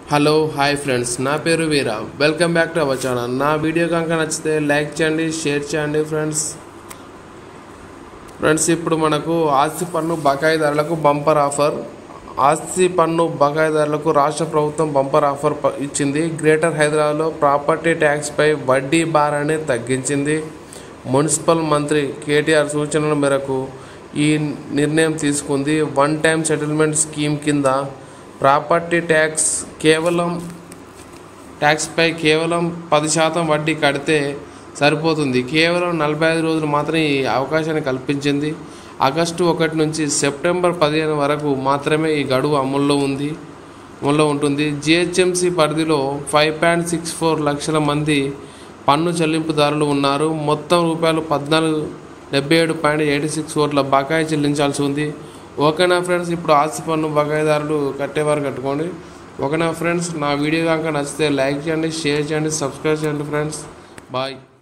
hello hi friends నా పేరు Veera welcome back to our channel నా వీడియో కనుక నచ్చితే లైక్ చేయండి షేర్ చేయండి ఫ్రెండ్స్ ఫ్రెండ్స్ ఇప్పుడు మనకు ఆస్తి పన్ను బకాయిదారులకు బంపర్ ఆఫర్ ఆస్తి పన్ను బకాయిదారులకు రాష్ట్ర ప్రభుత్వం బంపర్ ఆఫర్ ప- ఇచ్చింది గ్రేటర్ హైదరాబాద్లో ప్రాపర్టీ ట్యాక్స్పై వడ్డీ భారాన్ని తగ్గించింది మున్సిపల్ మంత్రి కేటీఆర్ సూచనల మేరకు ఈ నిర్ణయం తీసుకుంది వన్ టైం సెటిల్మెంట్ స్కీమ్ కింద ప్రాపర్టీ ట్యాక్స్ కేవలం ట్యాక్స్పై కేవలం పది శాతం వడ్డీ కడితే సరిపోతుంది కేవలం నలభై ఐదు రోజులు మాత్రమే ఈ అవకాశాన్ని కల్పించింది ఆగస్టు ఒకటి నుంచి సెప్టెంబర్ పదిహేను వరకు మాత్రమే ఈ గడువు అమల్లో ఉంది అమల్లో ఉంటుంది జిహెచ్ఎంసి పరిధిలో ఫైవ్ పాయింట్ సిక్స్ ఫోర్ లక్షల మంది పన్ను చెల్లింపుదారులు ఉన్నారు మొత్తం రూపాయలు పద్నాలుగు డెబ్బై ఏడు పాయింట్ ఎయిటీ సిక్స్ కోట్ల బకాయి చెల్లించాల్సి ఉంది ఓకేనా ఫ్రెండ్స్ ఇప్పుడు ఆస్తి పన్ను బకాయిదారులు కట్టేవారు కట్టుకోండి ఓకేనా ఫ్రెండ్స్ నా వీడియో కనుక నచ్చితే లైక్ చేయండి షేర్ చేయండి సబ్స్క్రైబ్ చేయండి ఫ్రెండ్స్ బాయ్